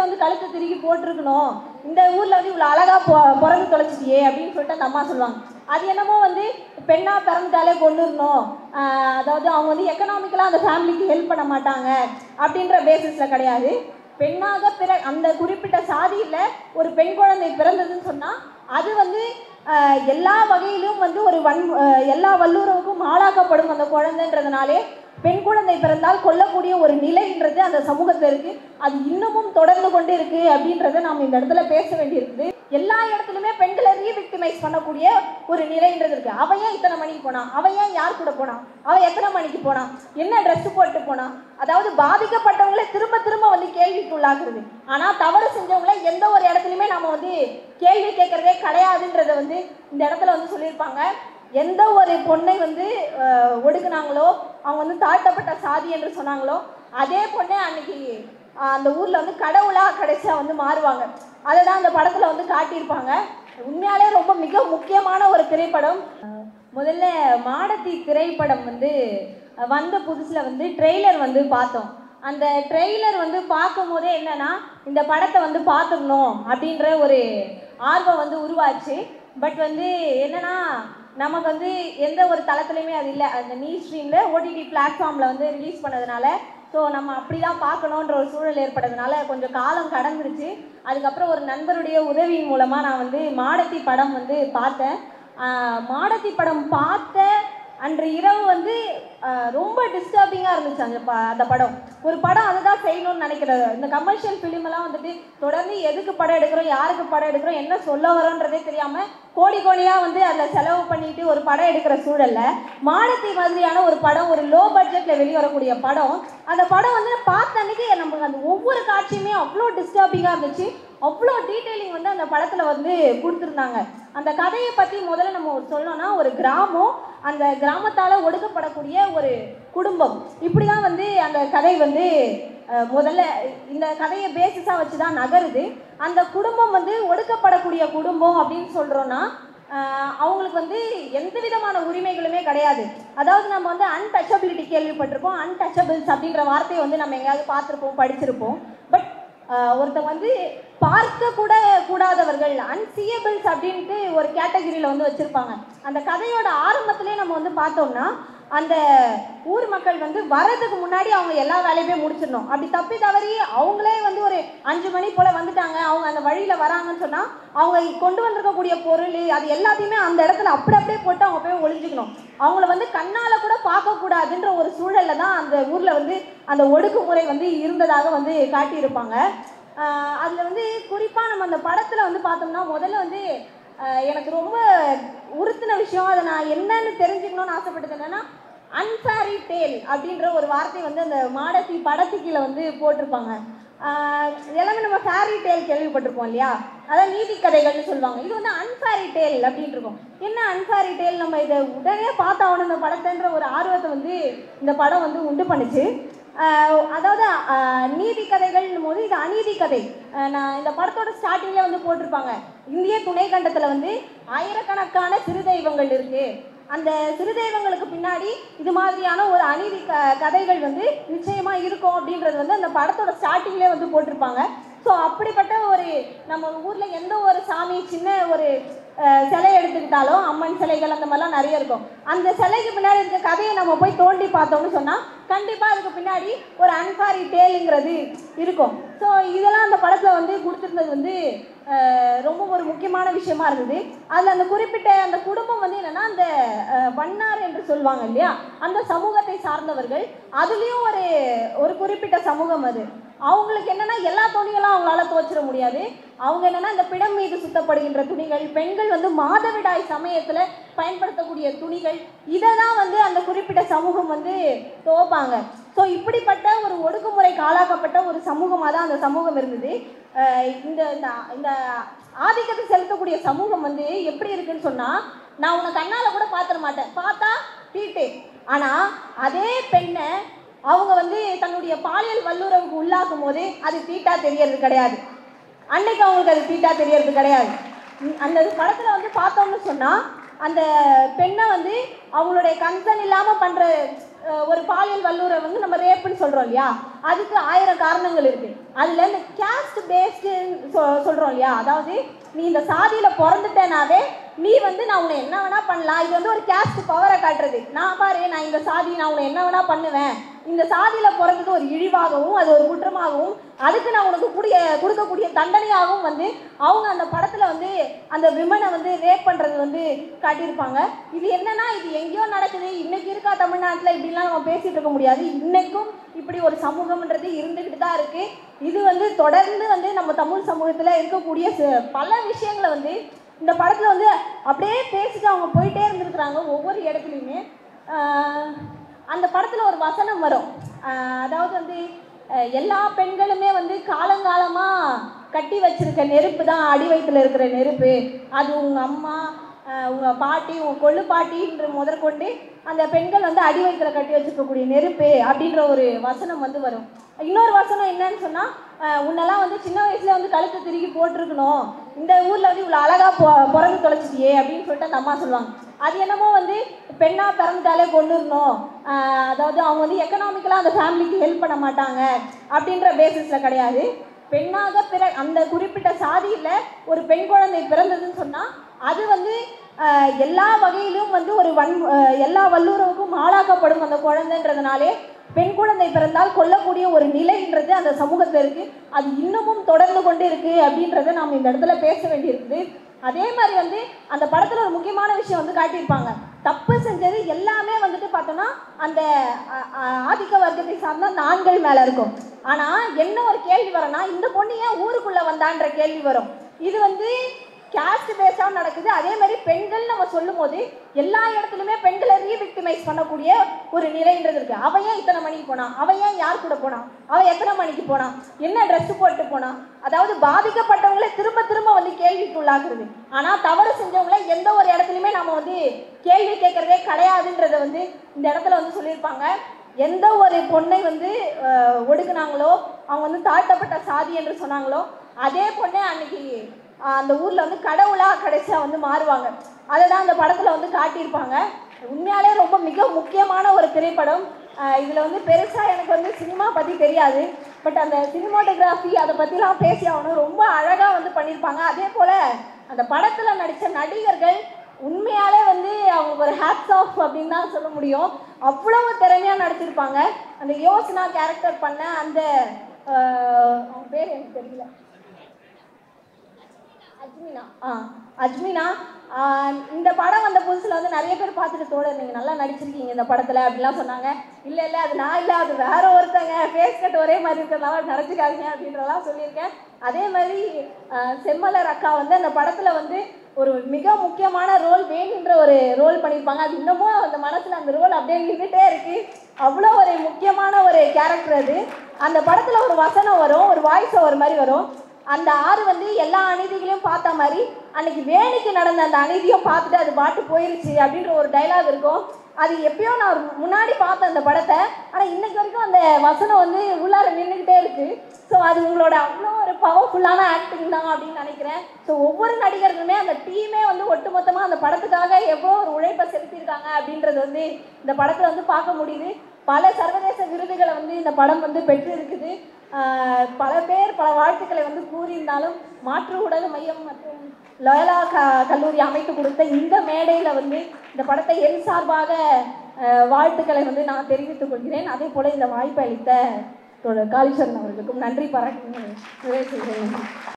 வந்து கழுத்தை திருக்கி போட்டிருக்கணும் இந்த ஊர்ல வந்து இவ்வளோ அழகா பொ பிறந்து தொலைச்சிட்டியே அப்படின்னு சொல்லிட்டு அந்த அம்மா சொல்லுவாங்க அது என்னமோ வந்து பெண்ணா பிறந்துட்டாலே கொண்டுடணும் அதாவது அவங்க வந்து எக்கனாமிக்கலாக அந்த ஃபேமிலிக்கு ஹெல்ப் பண்ண மாட்டாங்க அப்படின்ற பேசிஸில் கிடையாது பெண்ணாக பிற அந்த குறிப்பிட்ட சாதியில் ஒரு பெண் குழந்தை பிறந்ததுன்னு சொன்னால் அது வந்து ஆஹ், எல்லா வகையிலும் வந்து ஒரு வன் ஆஹ், எல்லா வல்லுறவுக்கும் ஆளாக்கப்படும் அந்த குழந்தைன்றதுனாலே பெண் குழந்தை பிறந்தால் கொல்லக்கூடிய ஒரு நிலைன்றது அந்த சமூகத்தில் இருக்கு அது இன்னமும் தொடர்ந்து கொண்டு இருக்கு அப்படின்றத நாம் இந்த இடத்துல பேச வேண்டியிருக்குது எல்லா இடத்துலையுமே பெண்களை ரீவிக்டிமைஸ் பண்ணக்கூடிய ஒரு நிலைன்றது இருக்கு அவ ஏன் இத்தனை மணிக்கு போனா அவ ஏன் யார் கூட போனா அவ எத்தனை மணிக்கு போனா என்ன ட்ரெஸ் போட்டு போனா அதாவது பாதிக்கப்பட்டவங்களை திரும்ப திரும்ப வந்து கேள்விக்குள்ளாக்குறது ஆனா தவறு செஞ்சவங்களை எந்த ஒரு இடத்துலையுமே நம்ம வந்து கேள்வி கேட்கறதே கிடையாதுன்றத வந்து இந்த இடத்துல வந்து சொல்லியிருப்பாங்க எந்த ஒரு பொண்ணை வந்து அஹ், ஒடுக்குனாங்களோ அவங்க வந்து தாழ்த்தப்பட்ட சாதி என்று சொன்னாங்களோ அதே பொண்ணை அன்னைக்கு அஹ், அந்த ஊர்ல வந்து கடவுளா கடைசியா வந்து மாறுவாங்க அதை தான் அந்த படத்துல வந்து காட்டியிருப்பாங்க உண்மையாலே ரொம்ப மிக முக்கியமான ஒரு திரைப்படம் அஹ், முதல்ல மாடத்தி திரைப்படம் வந்து அஹ், வந்த புதுசுல வந்து ட்ரெய்லர் வந்து பார்த்தோம் அந்த ட்ரெய்லர் வந்து பார்க்கும் போதே என்னன்னா இந்த படத்தை வந்து பார்த்துடணும் அப்படின்ற ஒரு ஆர்வம் வந்து உருவாச்சு பட் வந்து என்னன்னா நமக்கு வந்து எந்த ஒரு தளத்துலையுமே அது இல்லை அந்த நீ ஸ்ட்ரீமில் ஓடிடி பிளாட்ஃபார்மில் வந்து ரிலீஸ் பண்ணதுனால ஸோ நம்ம அப்படி தான் பார்க்கணுன்ற ஒரு சூழல் ஏற்பட்டதுனால கொஞ்சம் காலம் கடந்துருச்சு அதுக்கப்புறம் ஒரு நண்பருடைய உதவியின் மூலமாக நான் வந்து மாடத்தி படம் வந்து பார்த்தேன் ஆஹ் மாடத்தி படம் பார்த்த அன்று இரவு வந்து ஆஹ் ரொம்ப டிஸ்டர்பிங்காக இருந்துச்சு அந்த ப அந்த படம் ஒரு படம் அதை தான் செய்யணும்னு நினைக்கிறது இந்த கமர்ஷியல் ஃபிலிமெல்லாம் வந்துட்டு தொடர்ந்து எதுக்கு படம் எடுக்கிறோம் யாருக்கு படம் எடுக்கிறோம் என்ன சொல்ல வரோன்றதே தெரியாமல் கோடி கோடியாக வந்து அதில் செலவு பண்ணிட்டு ஒரு படம் எடுக்கிற சூழல்ல மாடத்தி மாதிரியான ஒரு படம் ஒரு லோ பட்ஜெட்டில் வெளிவரக்கூடிய படம் அந்த படம் வந்து பார்த்த அன்னைக்கு நமக்கு அந்த ஒவ்வொரு காட்சியுமே அவ்வளோ டிஸ்டர்பிங்காக இருந்துச்சு அவ்வளோ டீட்டெயிலிங் வந்து அந்த படத்தில் வந்து கொடுத்துருந்தாங்க அந்த கதையை பற்றி முதல்ல நம்ம ஒரு சொல்லணும்னா ஒரு கிராமம் அந்த கிராமத்தால் ஒடுக்கப்படக்கூடிய ஒரு குடும்பம் இப்படி தான் வந்து அந்த கதை வந்து அஹ், முதல்ல இந்த கதையை பேசிஸாக வச்சு தான் நகருது அந்த குடும்பம் வந்து ஒடுக்கப்படக்கூடிய குடும்பம் அப்படின்னு சொல்கிறோன்னா அவங்களுக்கு வந்து எந்த விதமான உரிமைகளுமே கிடையாது அதாவது நம்ம வந்து அன்டச்சபிலிட்டி கேள்விப்பட்டிருப்போம் அன்டச்சபிள்ஸ் அப்படின்ற வார்த்தையை வந்து நம்ம எங்கேயாவது பார்த்துருப்போம் படிச்சிருப்போம் பட் ஒருத்தவங்க வந்து பார்க்க கூட கூடாதவர்கள் அன்சியபிள்ஸ் அப்படின்ட்டு ஒரு கேட்டகரியில் வந்து வச்சுருப்பாங்க அந்த கதையோட ஆரம்பத்திலே நம்ம வந்து பார்த்தோம்னா அந்த ஊர் மக்கள் வந்து வரதுக்கு முன்னாடி அவங்க எல்லா வேலையுமே முடிச்சிடணும் அப்படி தப்பி தவறி அவங்களே வந்து ஒரு அஞ்சு மணி போல் வந்துட்டாங்க அவங்க அந்த வழியில் வராங்கன்னு சொன்னால் அவங்க கொண்டு வந்திருக்கக்கூடிய பொருள் அது எல்லாத்தையுமே அந்த இடத்துல அப்படி அப்படியே போட்டு அவங்க போய் ஒளிஞ்சுக்கணும் அவங்கள வந்து கண்ணால் கூட பார்க்கக்கூடாதுன்ற ஒரு சூழலில் தான் அந்த ஊரில் வந்து அந்த ஒடுக்குமுறை வந்து இருந்ததாக வந்து காட்டியிருப்பாங்க அதில் வந்து குறிப்பாக நம்ம அந்த படத்தில் வந்து பார்த்தோம்னா முதல்ல வந்து ஆஹ் எனக்கு ரொம்ப உறுத்தின விஷயம் அதை நான் என்னன்னு தெரிஞ்சுக்கணும்னு ஆசைப்பட்டது என்னன்னா அன்ஃபேரி டேல் அப்படின்ற ஒரு வார்த்தை வந்து அந்த மாடத்தி படத்து கீழே வந்து போட்டிருப்பாங்க ஆஹ் எல்லாமே நம்ம ஃபேரி டேல் கேள்விப்பட்டிருப்போம் இல்லையா அதான் நீதி கதைகள்னு சொல்லுவாங்க இது வந்து அன்ஃபேரி டேல் அப்படின்னு இருக்கும் என்ன அன்ஃபேரி டேல் நம்ம இதை உடனே பார்த்தாகணும் இந்த படத்தைன்ற ஒரு ஆர்வத்தை வந்து இந்த படம் வந்து உண்டு பண்ணுச்சு ஆஹ் அதாவது ஆஹ் நீதி கதைகள்னும் போது இது அநீதி கதை ஆஹ் நான் இந்த படத்தோட ஸ்டார்டிங்ல வந்து போட்டிருப்பாங்க இந்திய துணை கண்டத்துல வந்து ஆயிரக்கணக்கான சிறு தெய்வங்கள் இருக்கு அந்த சிறு தெய்வங்களுக்கு பின்னாடி இது மாதிரியான ஒரு அநீதி க கதைகள் வந்து நிச்சயமா இருக்கும் அப்படின்றது வந்து அந்த படத்தோட ஸ்டார்டிங்லேயே வந்து போட்டிருப்பாங்க ஸோ அப்படிப்பட்ட ஒரு நம்ம ஊர்ல எந்த ஒரு சாமி சின்ன ஒரு அஹ், சிலை எடுத்துக்கிட்டாலும் அம்மன் சிலைகள் அந்த மாதிரிலாம் நிறைய இருக்கும் அந்த சிலைக்கு பின்னாடி இருக்க கதையை நம்ம போய் தோண்டி பார்த்தோம்னு சொன்னால் கண்டிப்பாக அதுக்கு பின்னாடி ஒரு அன்பாரி டேலுங்கிறது இருக்கும் ஸோ இதெல்லாம் அந்த படத்தில் வந்து கொடுத்துருந்தது வந்து அஹ், ரொம்ப ஒரு முக்கியமான விஷயமா இருந்தது அதில் அந்த குறிப்பிட்ட அந்த குடும்பம் வந்து என்னன்னா அந்த அஹ், வண்ணார் என்று சொல்லுவாங்க இல்லையா அந்த சமூகத்தை சார்ந்தவர்கள் அதுலேயும் ஒரு ஒரு குறிப்பிட்ட சமூகம் அது அவங்களுக்கு என்னன்னா எல்லா துணிகளும் அவங்களால துவைச்சிட முடியாது அவங்க என்னன்னா இந்த பிடம் மீது சுத்தப்படுகின்ற துணிகள் பெண்கள் வந்து மாதவிடாய் சமயத்துல பயன்படுத்தக்கூடிய துணிகள் இதை தான் வந்து அந்த குறிப்பிட்ட சமூகம் வந்து துவைப்பாங்க ஸோ இப்படிப்பட்ட ஒரு ஒடுக்குமுறைக்கு ஆளாக்கப்பட்ட ஒரு சமூகமாக தான் அந்த சமூகம் இருந்தது அஹ் இந்த இந்த இந்த ஆதிக்கத்தை செலுத்தக்கூடிய சமூகம் வந்து எப்படி இருக்குன்னு சொன்னா நான் உன்னை கண்ணால கூட பார்த்துட மாட்டேன் பார்த்தா தீட்டு ஆனா அதே பெண்ணை அவங்க வந்து தன்னுடைய பாலியல் வல்லுறவுக்கு உள்ளாக்கும் போது அது தீட்டா தெரியறது கிடையாது அன்னைக்கு அவங்களுக்கு அது தீட்டா தெரியறது கிடையாது உம் அந்த படத்துல வந்து பார்த்தோம்னு சொன்னா அந்த பெண்ணை வந்து அவங்களுடைய கன்சர்ன் இல்லாம பண்ற அஹ், ஒரு பாலியல் வல்லுறவை வந்து நம்ம ரேப்புன்னு சொல்கிறோம் இல்லையா அதுக்கு ஆயிரம் காரணங்கள் இருக்குது அதில் இந்த கேஸ்ட் பேஸ்டு சொ சொல்கிறோம் இல்லையா அதாவது நீ இந்த சாதியில் பிறந்துட்டேனாவே நீ வந்து நான் உன்னை என்ன வேணா பண்ணலாம் இது வந்து ஒரு கேஸ்ட் பவரை காட்டுறது நான் பாரு நான் இந்த சாதி நான் உன்னை என்ன வேணா பண்ணுவேன் இந்த சாதியில் பிறந்தது ஒரு இழிவாகவும் அது ஒரு குற்றமாகவும் அதுக்கு நான் உனக்கு கூடிய கொடுக்கக்கூடிய தண்டனையாகவும் வந்து அவங்க அந்த படத்தில் வந்து அந்த விமனை வந்து ரேப் பண்ணுறது வந்து காட்டியிருப்பாங்க இது என்னன்னா இது எங்கேயோ நடக்குது இன்னைக்கு இருக்கா தமிழ்நாட்டில் இப்படிலாம் நம்ம பேசிட்டு இருக்க முடியாது இன்னைக்கும் இப்படி ஒரு சமூகம்ன்றது இருந்துக்கிட்டு தான் இருக்கு இது வந்து தொடர்ந்து வந்து நம்ம தமிழ் சமூகத்தில் இருக்கக்கூடிய ச- பல விஷயங்களை வந்து இந்த படத்தில் வந்து அப்படியே பேசிட்டு அவங்க போயிட்டே இருந்திருக்கிறாங்க ஒவ்வொரு இடத்துலையுமே ஆஹ் அந்த படத்தில் ஒரு வசனம் வரும் ஆஹ் அதாவது வந்து அஹ் எல்லா பெண்களுமே வந்து காலங்காலமாக கட்டி வச்சிருக்க நெருப்பு தான் அடி வயிற்றுல இருக்கிற நெருப்பு அது உங்கள் அம்மா அஹ் உங்க பாட்டி உங்க கொள்ளு பாட்டின்ற முதற்கொண்டு அந்த பெண்கள் வந்து அடி வயிற்றுல கட்டி வச்சிருக்கக்கூடிய நெருப்பு அப்படின்ற ஒரு வசனம் வந்து வரும் இன்னொரு வசனம் என்னன்னு சொன்னா அஹ் உன்னெல்லாம் வந்து சின்ன வயசுல வந்து கழுத்தை திருகி போட்டிருக்கணும் இந்த ஊர்ல வந்து இவ்வளவு அழகா பொ பிறந்து தொலைச்சிட்டியே அப்படின்னு சொல்லிட்டு அந்த அம்மா சொல்லுவாங்க அது என்னமோ வந்து பெண்ணா பிறந்துட்டாலே கொண்டுடணும் அதாவது அவங்க வந்து எக்கனாமிக்கலாக அந்த ஃபேமிலிக்கு ஹெல்ப் பண்ண மாட்டாங்க அப்படின்ற பேசிஸில் கிடையாது பெண்ணாக பிற அந்த குறிப்பிட்ட சாதியில் ஒரு பெண் குழந்தை பிறந்ததுன்னு சொன்னால் அது வந்து ஆஹ், எல்லா வகையிலும் வந்து ஒரு வன் ஆஹ், எல்லா வல்லுறவுக்கும் ஆளாக்கப்படும் அந்த குழந்தைன்றதுனாலே பெண் குழந்தை பிறந்தால் கொல்லக்கூடிய ஒரு நிலைன்றது அந்த சமூகத்தில் இருக்குது அது இன்னமும் தொடர்ந்து கொண்டு இருக்குது அப்படின்றத நாம் இந்த இடத்துல பேச வேண்டியிருக்குது அதே மாதிரி வந்து அந்த படத்தில் ஒரு முக்கியமான விஷயம் வந்து காட்டியிருப்பாங்க தப்பு செஞ்சது எல்லாமே வந்துட்டு பார்த்தோன்னா அந்த அ- அ- ஆதிக்க வர்க்கத்தை சார்ந்த அந்த ஆண்கள் மேலே இருக்கும் ஆனால் என்ன ஒரு கேள்வி வரும்னா இந்த பொண்ணு ஏன் ஊருக்குள்ளே வந்தான்ற கேள்வி வரும் இது வந்து கேஸ்ட் பேஸாக நடக்குது அதே மாதிரி பெண்கள் நம்ம சொல்லும்போது எல்லா இடத்துலையுமே பெண்களை ரீவிக்டிமைஸ் பண்ணக்கூடிய ஒரு நிலைன்றது இருக்கு அவ ஏன் இத்தனை மணிக்கு போனா அவ ஏன் யார் கூட போனா அவ எத்தனை மணிக்கு போனா என்ன ட்ரெஸ் போட்டு போனா அதாவது பாதிக்கப்பட்டவங்களே திரும்ப திரும்ப வந்து கேள்விக்கு உள்ளாக்குறது ஆனா தவறு செஞ்சவங்கள எந்த ஒரு இடத்துலையுமே நம்ம வந்து கேள்வி கேட்கறதே கிடையாதுன்றத வந்து இந்த இடத்துல வந்து சொல்லியிருப்பாங்க எந்த ஒரு பொண்ணை வந்து அஹ், ஒடுக்குனாங்களோ அவங்க வந்து தாழ்த்தப்பட்ட சாதி என்று சொன்னாங்களோ அதே பொண்ணே அன்னைக்கு ஆஹ் அந்த ஊரில் வந்து கடவுளாக கடைசியாக வந்து மாறுவாங்க அதை தான் அந்த படத்தில் வந்து காட்டியிருப்பாங்க உண்மையாலே ரொம்ப மிக முக்கியமான ஒரு திரைப்படம் இதில் வந்து பெருசாக எனக்கு வந்து சினிமா பற்றி தெரியாது பட் அந்த சினிமாட்டோகிராஃபி அதை பற்றிலாம் பேசி ஆகணும் ரொம்ப அழகாக வந்து பண்ணியிருப்பாங்க அதே போல் அந்த படத்தில் நடித்த நடிகர்கள் உண்மையாலே வந்து அவங்க ஒரு ஹேட்ஸ் ஆஃப் அப்படின்னு தான் சொல்ல முடியும் அவ்வளவு திறமையாக நடிச்சிருப்பாங்க அந்த யோசனா கேரக்டர் பண்ண அந்த ஆஹ் அவங்க பேர் எனக்கு தெரியல அஜ்மினா ஆ அஜ்மினா ஆ, இந்த படம் வந்த புதுசில் வந்து நிறைய பேர் பார்த்துட்டு தோழர் நீங்கள் நல்லா நடிச்சிருக்கீங்க இந்த படத்தில் அப்படிலாம் சொன்னாங்க இல்லை இல்லை அது நான் இல்லை அது வேற ஒருத்தங்க ஃபேஸ் கட் ஒரே மாதிரி இருக்கிறதுனால நினச்சிக்காதீங்க அப்படின்றலாம் சொல்லியிருக்கேன் அதே மாதிரி ஆ, செம்மலர் அக்கா வந்து அந்த படத்தில் வந்து ஒரு மிக முக்கியமான ரோல் வேணுன்ற ஒரு ரோல் பண்ணியிருப்பாங்க அது இன்னமும் அந்த மனசில் அந்த ரோல் அப்படியே நின்றுட்டே இருக்கு அவ்வளோ ஒரு முக்கியமான ஒரு கேரக்டர் அது அந்த படத்தில் ஒரு வசனம் வரும் ஒரு வாய்ஸ் ஓவர் மாதிரி வரும் அந்த ஆறு வந்து எல்லா அநீதிகளையும் பார்த்த மாதிரி அன்னைக்கு வேணிக்கு நடந்த அந்த அநீதியும் பார்த்துட்டு அது பாட்டு போயிருச்சு அப்படின்ற ஒரு டைலாக் இருக்கும் அது எப்பயோ நான் ஒரு முன்னாடி பார்த்தேன் அந்த படத்தை ஆனால் இன்னைக்கு வரைக்கும் அந்த வசனம் வந்து உள்ளார நின்றுக்கிட்டே இருக்கு ஸோ அது உங்களோட அவ்வளோ ஒரு பவர்ஃபுல்லான ஆக்டிங் தான் அப்படின்னு நினைக்கிறேன் ஸோ ஒவ்வொரு நடிகர்களுமே அந்த டீமே வந்து ஒட்டுமொத்தமாக அந்த படத்துக்காக எவ்வளோ ஒரு உழைப்பை செலுத்தியிருக்காங்க அப்படின்றது வந்து இந்த படத்தில் வந்து பார்க்க முடியுது பல சர்வதேச விருதுகளை வந்து இந்த படம் வந்து பெற்று இருக்குது ஆஹ் பல பேர் பல வாழ்த்துக்களை வந்து கூறியிருந்தாலும் மாற்று ஊடக மையம் மற்றும் லோயலா க கல்லூரி அமைத்து கொடுத்த இந்த மேடையில் வந்து இந்த படத்தை என் சார்பாக ஆஹ் வாழ்த்துக்களை வந்து நான் தெரிவித்துக் கொள்கிறேன் அதே போல இந்த வாய்ப்பை அளித்த தோழர் காளீஸ்வரன் அவர்களுக்கும் நன்றி பாராட்டி நிறைவு செய்கிறேன்